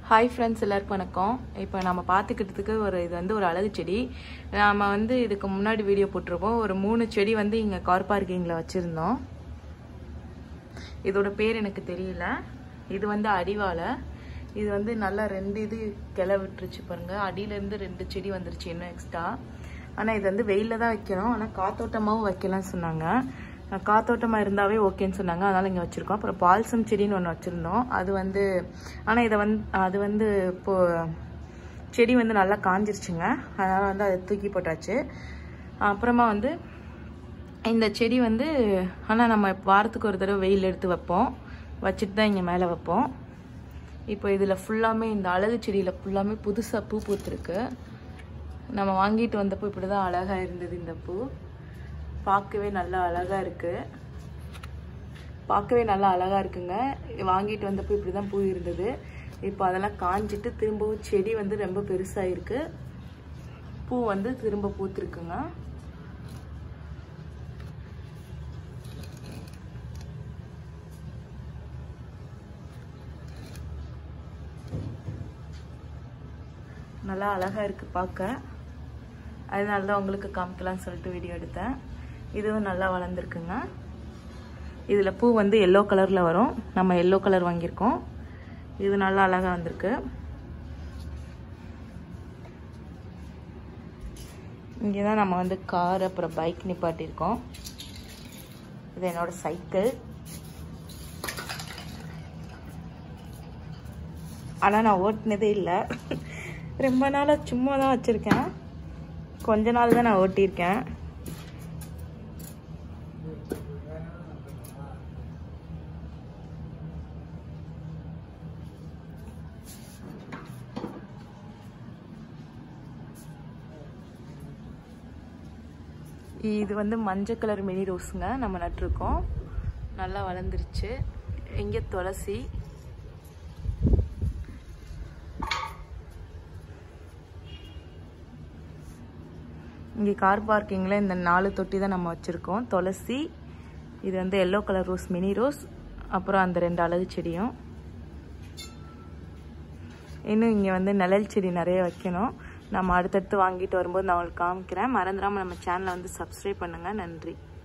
hi friends எல்லாருக்கும் வணக்கம் இப்போ நம்ம பார்த்துக்கிட்டதுக்கு ஒரு இது வந்து ஒரு அழகு செடி நாம் வந்து இதுக்கு முன்னாடி வீடியோ போட்டிருப்போம் ஒரு மூணு செடி வந்து இங்கே கார் பார்க்கிங்கில் வச்சுருந்தோம் இதோட பேர் எனக்கு தெரியல இது வந்து அடிவாலை இது வந்து நல்லா ரெண்டு இது கிளை விட்டுருச்சு பாருங்க அடியிலேருந்து ரெண்டு செடி வந்துருச்சு இன்னும் எக்ஸ்ட்ரா ஆனால் இது வந்து வெயிலில் தான் வைக்கணும் ஆனால் காத்தோட்டமாகவும் வைக்கலாம்னு சொன்னாங்க அஹ் காத்தோட்டமாக இருந்தாவே ஓகேன்னு சொன்னாங்க அதனால் இங்கே வச்சுருக்கோம் அப்புறம் பால்சம் செடின்னு ஒன்று வச்சுருந்தோம் அது வந்து ஆனால் இதை வந்து அது வந்து இப்போது செடி வந்து நல்லா காஞ்சிருச்சுங்க அதனால் வந்து அதை தூக்கி போட்டாச்சு அப்புறமா வந்து இந்த செடி வந்து ஆனால் நம்ம வாரத்துக்கு ஒரு தடவை வெயில் எடுத்து வைப்போம் வச்சுட்டு தான் இங்கே மேலே வைப்போம் இப்போ இதில் ஃபுல்லாமே இந்த அழகு செடியில் ஃபுல்லாமே புதுசாக பூ பூத்துருக்கு நம்ம வாங்கிட்டு வந்தப்போ இப்படி தான் அழகாக இருந்தது இந்த பூ பார்க்கவே நல்லா அழகாக இருக்குது பார்க்கவே நல்லா அழகாக இருக்குங்க வாங்கிட்டு வந்தப்போ இப்படி தான் பூ இருந்தது இப்போ அதெல்லாம் காஞ்சிட்டு திரும்பவும் செடி வந்து ரொம்ப பெருசாக இருக்கு பூ வந்து திரும்ப பூத்துருக்குங்க நல்லா அழகாக இருக்குது பார்க்க அதனால தான் உங்களுக்கு காமிக்கலாம்னு சொல்லிட்டு வீடியோ எடுத்தேன் இதுவும் நல்லா வளர்ந்துருக்குங்க இதில் பூ வந்து எல்லோ கலரில் வரும் நம்ம எல்லோ கலர் வாங்கியிருக்கோம் இது நல்லா அழகாக வந்திருக்கு இங்கே தான் நம்ம வந்து கார் அப்புறம் பைக் நிப்பாட்டியிருக்கோம் இது என்னோட சைக்கிள் ஆனால் நான் ஓட்டினதே இல்லை ரொம்ப நாளாக சும்மா தான் வச்சுருக்கேன் கொஞ்ச நாள் தான் நான் ஓட்டியிருக்கேன் இது வந்து மஞ்சள் கலர் மினி ரோஸுங்க நம்ம நட்டிருக்கோம் நல்லா வளர்ந்துருச்சு இங்கே துளசி இங்கே கார் பார்க்கிங்கில் இந்த நாலு தொட்டி தான் நம்ம வச்சுருக்கோம் துளசி இது வந்து yellow colour rose mini rose அப்புறம் அந்த ரெண்டு அழகு செடியும் இன்னும் இங்கே வந்து நிழல் செடி நிறைய வைக்கணும் நம்ம அடுத்தடுத்து வாங்கிட்டு வரும்போது நான் உங்களுக்கு காமிக்கிறேன் மறந்துடாமல் நம்ம சேனலை வந்து சப்ஸ்கிரைப் பண்ணுங்கள் நன்றி